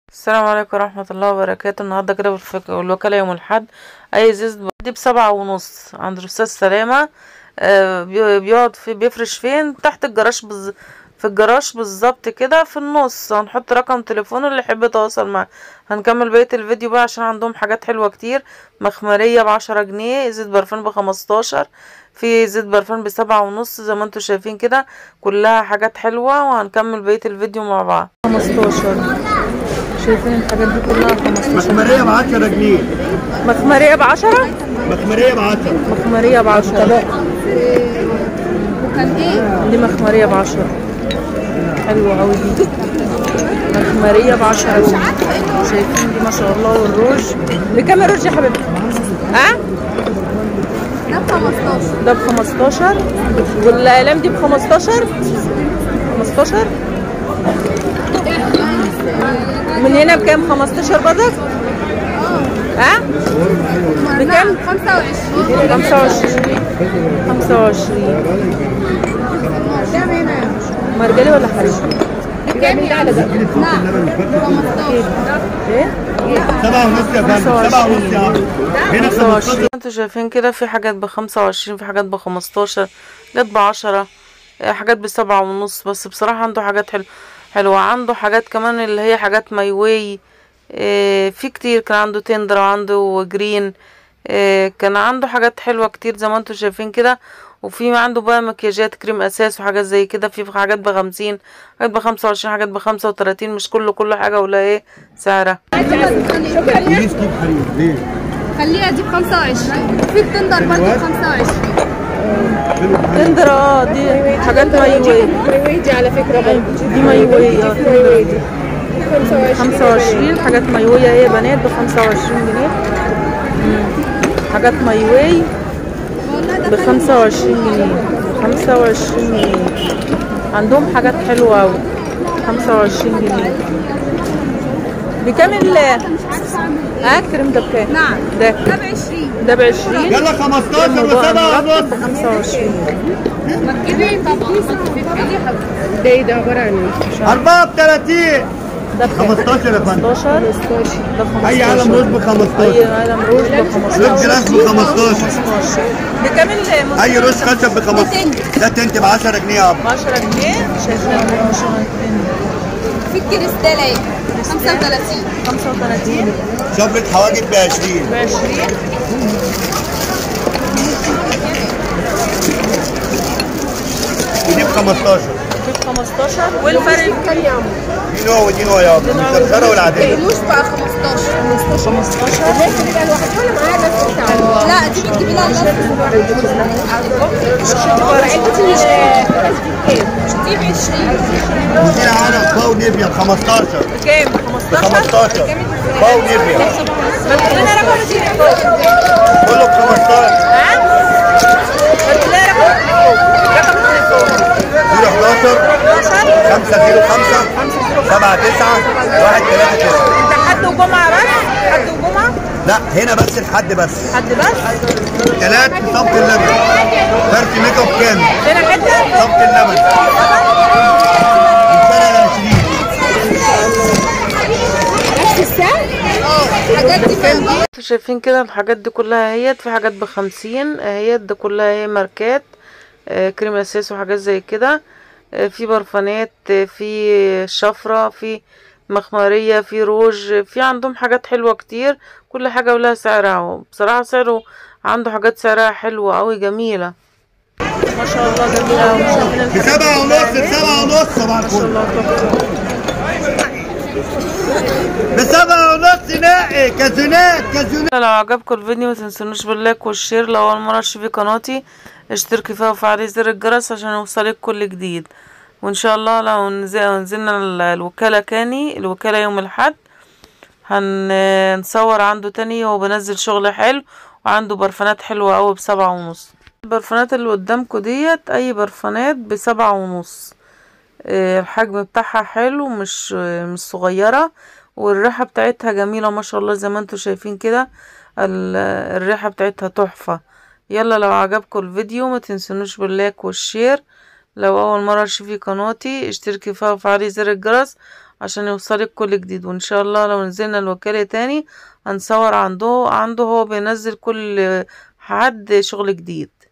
السلام عليكم ورحمة الله وبركاته النهاردة كده بالفك- الوكالة يوم الأحد أي زيت دي بسبعة ونص عند الأستاذ سلامة آه، بي- بيقعد في بيفرش فين تحت الجراج بز... في الجراج بالظبط كده في النص هنحط رقم تليفونه اللي يحب يتواصل معاه هنكمل بقية الفيديو بقى عشان عندهم حاجات حلوة كتير مخمرية بعشرة جنيه زيت برفان بخمستاشر في زيت برفان بسبعة ونص زي ما انتوا شايفين كده كلها حاجات حلوة وهنكمل بقية الفيديو مع بعض خمستاشر شايفين الحاجات دي كلها 15 مخمرية ب 10 جنيه مخمرية بعشرة مخمرية ب 10 مخمرية بعشرة وكان ايه؟ دي مخمرية بعشرة حلوة أوي دي مخمرية بعشرة جنيه شايفين دي ما شاء الله والروج بكام الروج يا حبيبتي؟ ها؟ ده ب 15 ده بخمستاشر والأقلام دي بخمستاشر خمستاشر من هنا بكام خمستاشر برضك؟ ها؟ بكام؟ 25 خمسة وعشرين خمسة وعشرين كام هنا يا مرجلي ولا حريم؟ بكام يا نعم 15 ايه؟ سبعة ونص يا فندم سبعة ونص يا عم هنا 15 انتوا شايفين كده في حاجات بخمسة وعشرين في حاجات بخمستاشر حاجات بعشرة اه، حاجات بسبعة ونص بس بصراحة عنده حاجات حلوة حلوة عنده حاجات كمان اللي هي حاجات مايواي اه، في كتير كان عنده تندر وعنده جرين اه، كان عنده حاجات حلوة كتير زي ما انتوا شايفين كده وفي عنده بقى مكياجات كريم اساس وحاجات زي كده في حاجات بخمسين حاجات بخمسة وعشرين حاجات بخمسة وتلاتين مش كله كل حاجة ولا ايه سعرها كيس كيف حلو ليه؟ خليها دي ب 25 في التندر برضه ب 25 تندر اه دي حاجات مايواي مايوي دي على فكرة برضه دي مايواي اه مايوي دي 25 خمسة وعشرين حاجات مايوية هي بنات بخمسة وعشرين جنيه مم. حاجات مايواي بخمسة وعشرين جنيه خمسة وعشرين جنيه عندهم حاجات حلوة أوي خمسة وعشرين جنيه بكام ال اه الكريم ده بكام؟ نعم ده ده ب 20 ده بعشرين يلا 15 وسبعة ونص بخمسة وعشرين ما تجيبي طبعا ما تفكري يا حبيبتي ده ايه ده عبارة عن ايه؟ 34 ده بكام؟ 15 يا فندم 15 ده 15 أي علم روز ب أي 15 قلم روج ب 15 روز جراس ب 15 بكام المستند؟ أي روز خشب ب 15 ده تنت ب 10 جنيه يا عم 10 جنيه شايفين المشروع في الكريستال اهي 35 35 شفرة حواجب ب 20 ب 20 دي ب 15 في 15 والفرق دي نوع ودي نوع يا عم المسكرة والعادية مش بقى 15 15 لا دي بتجيبي لها النص دي ب 20 دي عرق باو نيفيا ب 15 بكام؟ ب 15 باو نيفيا بدلنا رقم التليفون كله ب 15 ها؟ بدلنا رقم رقم التليفون 011 505 7 9 1 3 9 انت حد وجمعة بس؟ حد وجمعة؟ لا هنا بس لحد بس حد بس؟ ثلاث صبت اللبن فرش ميك اب كامل هنا حتة؟ صبت اللبن من سنة ل 20 اه الحاجات دي فيها انتوا شايفين كده الحاجات دي كلها اهيت في حاجات بخمسين اهيت دي كلها هي ماركات آه، كريم اساس وحاجات زي كده آه، في برفانات آه، في شفرة في مخمرية في روج في عندهم حاجات حلوة كتير كل حاجة ولها سعرها بصراحة سعره عنده حاجات سعرها حلوة أوي جميلة ما شاء الله جميلة أوي شايفين الحاجات دي بسبعة ونص بسبعة ونص صباح ما شاء الفل الله تحفة بسبعة ونص نقي كازونات كازونات لو عجبكم الفيديو ما تنسونوش باللايك والشير لو اول مره تشوفي قناتي اشتركي فيها وفعلي زر الجرس عشان يوصلك كل جديد وان شاء الله لو نزل- نزلنا ال- الوكاله كاني الوكاله يوم الاحد هنصور عنده تاني هو بنزل شغل حلو وعنده برفانات حلوه قوي بسبعة ونص البرفانات اللي قدامكم ديت اي برفانات بسبعة ونص آه، الحجم بتاعها حلو مش آه، مش صغيرة والريحة بتاعتها جميلة ما شاء الله زي ما انتوا شايفين كده ال- الريحة بتاعتها تحفة يلا لو عجبكم الفيديو ما تنسونوش باللايك والشير لو اول مرة تشوفي قناتي اشتركي فيها وفعلي زر الجرس عشان يوصلك كل جديد وان شاء الله لو نزلنا الوكالة تاني هنصور عنده عنده هو بينزل كل حد شغل جديد